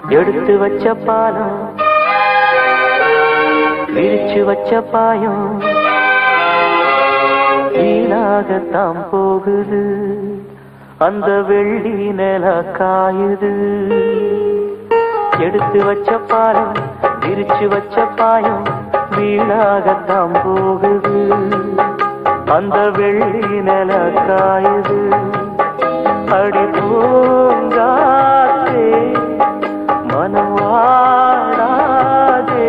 எடுத்து வச்ச பாலம் விரிச்சு வச்ச பாயம் வீணாகத்தான் போகுது அந்த வெள்ளி நில காயுது எடுத்து வச்ச பாலம் விரிச்சு வச்ச பாயம் வீணாகத்தான் போகுது அந்த வெள்ளி நில காயுது அடி பூங்காத்தே மனவாடாதே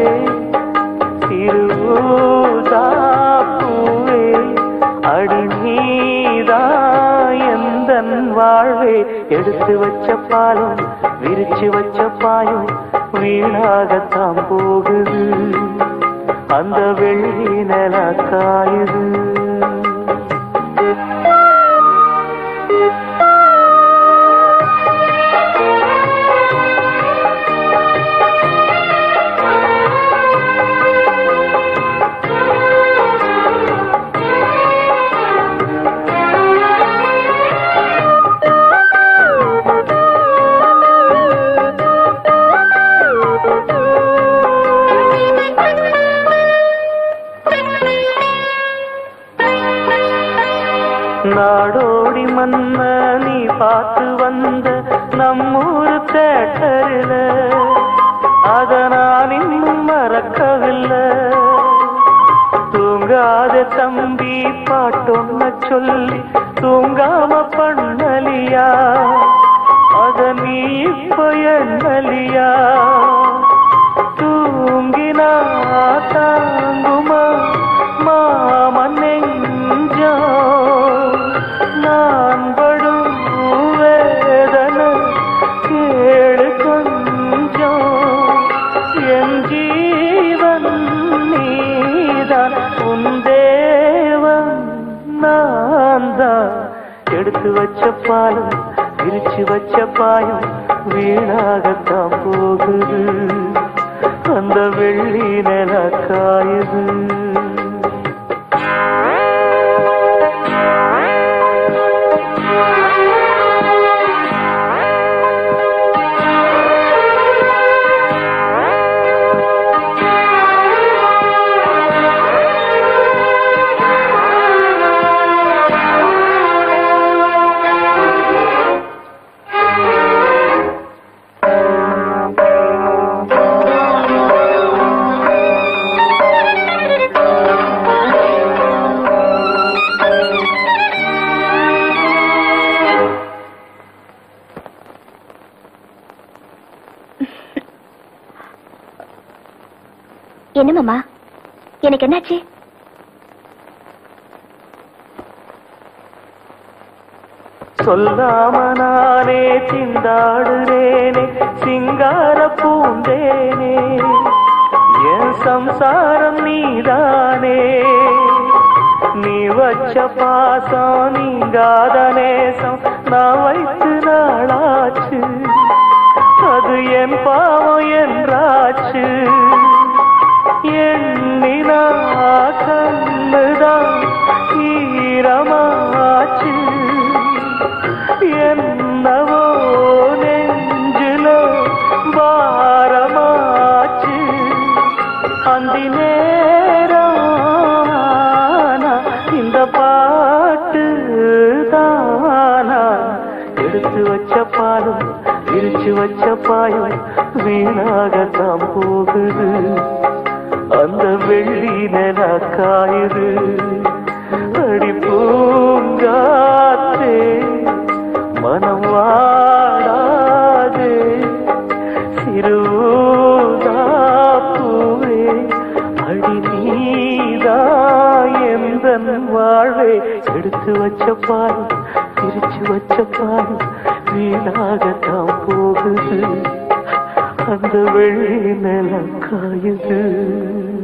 திருவுதாப்பூவே அடி நீதா எந்தன் வாழ்வே எடுத்து வச்ச பாலம் விரிச்சு வச்ச பாயம் வீணாகத்தான் போகுது அந்த வெள்ளி நில காயுது நாடோடி மன்ன நீ பார்த்து வந்த நம்மூரு தேட்டரில் அத நான் இன்னும் மறக்கவில்லை தூங்காத தம்பி பாட்டொன்ன சொல்லி தூங்காம பண்ணலியா அத நீ இப்ப எண்ணலியா தூங்கினா தாங்குமா மாமன் நெஞ்சோ நான் படும் வேதனை கேடு கொஞ்சம் என் ஜீவன் நீதான் உன் தேவன் நான் தான் எடுத்து வச்ச பாலம் விரிச்சு வச்ச பாயம் வீணாகத்தான் போகுது அந்த வெள்ளி நில காயுது என்ன மாமா எனக்கு என்னாச்சு சொல்லாம நானே திண்டாடுறேனே சிங்கார பூந்தேனே என் சம்சாரம் நீதானே நீ வச்ச பாசம் நீங்காத நேசம் நான் வைத்து நாளாச்சு அது என் பாவம் என்றாச்சு எண்ணினா கண்ணுதான் ஈரமாச்சு என்னவோ நெஞ்சில பாரமாச்சு அந்தி நேரானா இந்த பாட்டு தானா எடுத்து வச்ச பாலும் விரிச்சு வச்ச பாயும் வீணாகத்தான் போகுது அந்த வெள்ளி நில காயுது அடி பூங்காத்தே மனம் வாடாதே சிறுதாப்பூவே அடி நீதா எந்தன் வாழ்வே எடுத்து வச்ச பால் பிரிச்சு வச்ச பால் வீணாகத்தான் போகுது அந்த வெள்ளி நில காயுது